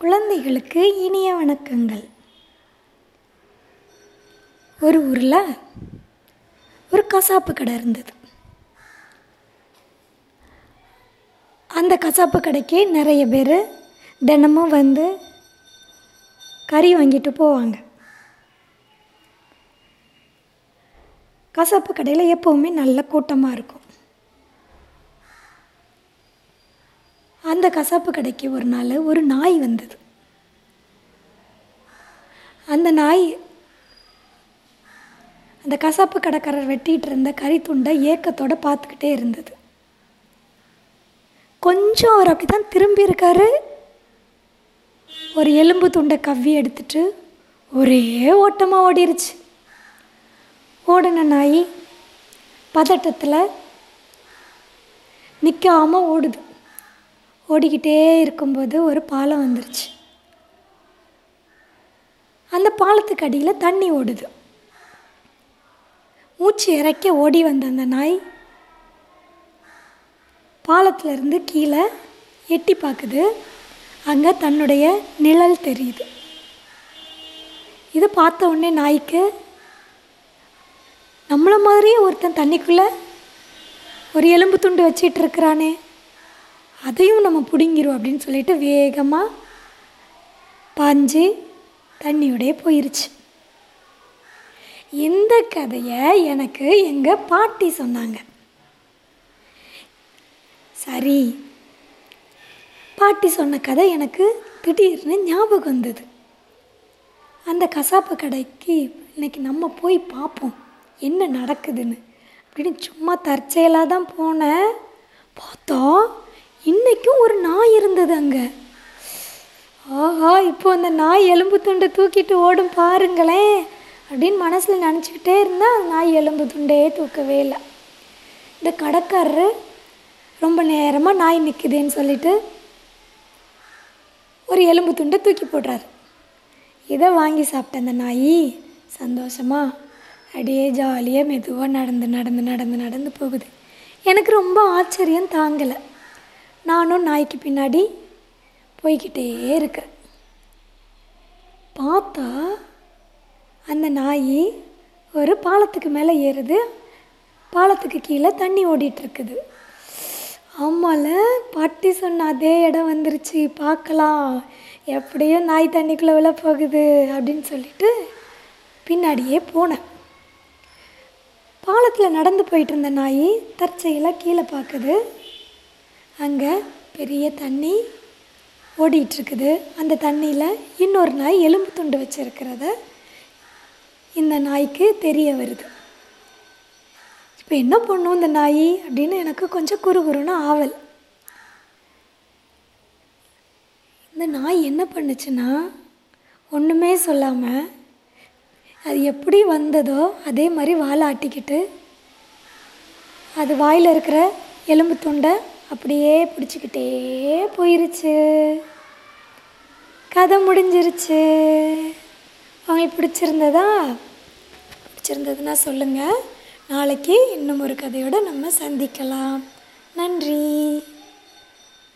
குழந்தைகளுக்கு இனிய வணக்கங்கள் ஒரு ஊரில் ஒரு கசாப்பு கடை இருந்தது அந்த கசாப்பு கடைக்கு நிறைய பேர் தினமும் வந்து கறி வாங்கிட்டு போவாங்க கசாப்பு கடையில் எப்போவுமே நல்ல கூட்டமாக இருக்கும் அந்த கசாப்பு கடைக்கு ஒரு நாள் ஒரு நாய் வந்தது அந்த நாய் அந்த கசாப்பு கடைக்காரர் வெட்டிகிட்டு இருந்த கறி துண்டை ஏக்கத்தோடு பார்த்துக்கிட்டே இருந்தது கொஞ்சம் அவர் அப்படி தான் திரும்பி இருக்காரு ஒரு எலும்பு துண்டை கவ்வி எடுத்துட்டு ஒரே ஓட்டமாக ஓடிருச்சு ஓடின நாய் பதட்டத்தில் நிற்காமல் ஓடுது ஓடிக்கிட்டே இருக்கும்போது ஒரு பாலம் வந்துருச்சு அந்த பாலத்துக்கு அடியில் தண்ணி ஓடுது மூச்சு இறைக்க ஓடி வந்த அந்த நாய் பாலத்திலேருந்து கீழே எட்டி பார்க்குது அங்கே தன்னுடைய நிழல் தெரியுது இதை பார்த்த உடனே நாய்க்கு நம்மளை மாதிரியே ஒருத்தன் தண்ணிக்குள்ளே ஒரு எலும்பு துண்டு வச்சிட்டு இருக்கிறானே அதையும் நம்ம பிடுங்கிரும் அப்படின்னு சொல்லிட்டு வேகமாக பாஞ்சு தண்ணியோடய போயிருச்சு இந்த கதையை எனக்கு எங்கள் பாட்டி சொன்னாங்க சரி பாட்டி சொன்ன கதை எனக்கு திடீர்னு ஞாபகம் வந்தது அந்த கசாப்பு கடைக்கு இன்னைக்கு நம்ம போய் பார்ப்போம் என்ன நடக்குதுன்னு அப்படின்னு சும்மா தற்செயலாக தான் போனேன் பார்த்தா இன்றைக்கும் ஒரு நாய் இருந்தது அங்கே ஆஹா இப்போ அந்த நாய் எலும்பு துண்டை தூக்கிட்டு ஓடும் பாருங்களேன் அப்படின்னு மனசில் நினச்சிக்கிட்டே இருந்தால் அந்த நாய் எலும்பு துண்டே தூக்கவே இல்லை இந்த கடைக்காரரு ரொம்ப நேரமாக நாய் நிற்குதுன்னு சொல்லிட்டு ஒரு எலும்பு துண்டை தூக்கி போடுறாரு இதை வாங்கி சாப்பிட்ட அந்த நாய் சந்தோஷமாக அப்படியே ஜாலியாக மெதுவாக நடந்து நடந்து நடந்து நடந்து போகுது எனக்கு ரொம்ப ஆச்சரியம் தாங்கலை நானும் நாய்க்கு பின்னாடி போய்கிட்டே இருக்கிறேன் பார்த்தா அந்த நாய் ஒரு பாலத்துக்கு மேலே ஏறுது பாலத்துக்கு கீழே தண்ணி ஓடிட்டுருக்குது ஆமால பாட்டி சொன்ன அதே இடம் வந்துருச்சு பார்க்கலாம் எப்படியும் நாய் தண்ணிக்குள்ளே விழ போகுது அப்படின்னு சொல்லிட்டு பின்னாடியே போனேன் பாலத்தில் நடந்து போயிட்டு இருந்த நாய் தற்செயலாக கீழே பார்க்குது அங்கே பெரிய தண்ணி ஓடிட்டுருக்குது அந்த தண்ணியில் இன்னொரு நாய் எலும்பு துண்டு வச்சுருக்கிறத இந்த நாய்க்கு தெரிய வருது இப்போ என்ன பண்ணும் இந்த நாய் அப்படின்னு எனக்கு கொஞ்சம் குறுகுறுன்னு ஆவல் இந்த நாய் என்ன பண்ணுச்சுன்னா ஒன்றுமே சொல்லாமல் அது எப்படி வந்ததோ அதே மாதிரி வாழை ஆட்டிக்கிட்டு அது வாயில் இருக்கிற எலும்பு துண்டை அப்படியே பிடிச்சிக்கிட்டே போயிருச்சு கதை முடிஞ்சிருச்சு உங்களுக்கு பிடிச்சிருந்ததா பிடிச்சிருந்ததுன்னா சொல்லுங்கள் நாளைக்கு இன்னும் ஒரு கதையோடு நம்ம சந்திக்கலாம் நன்றி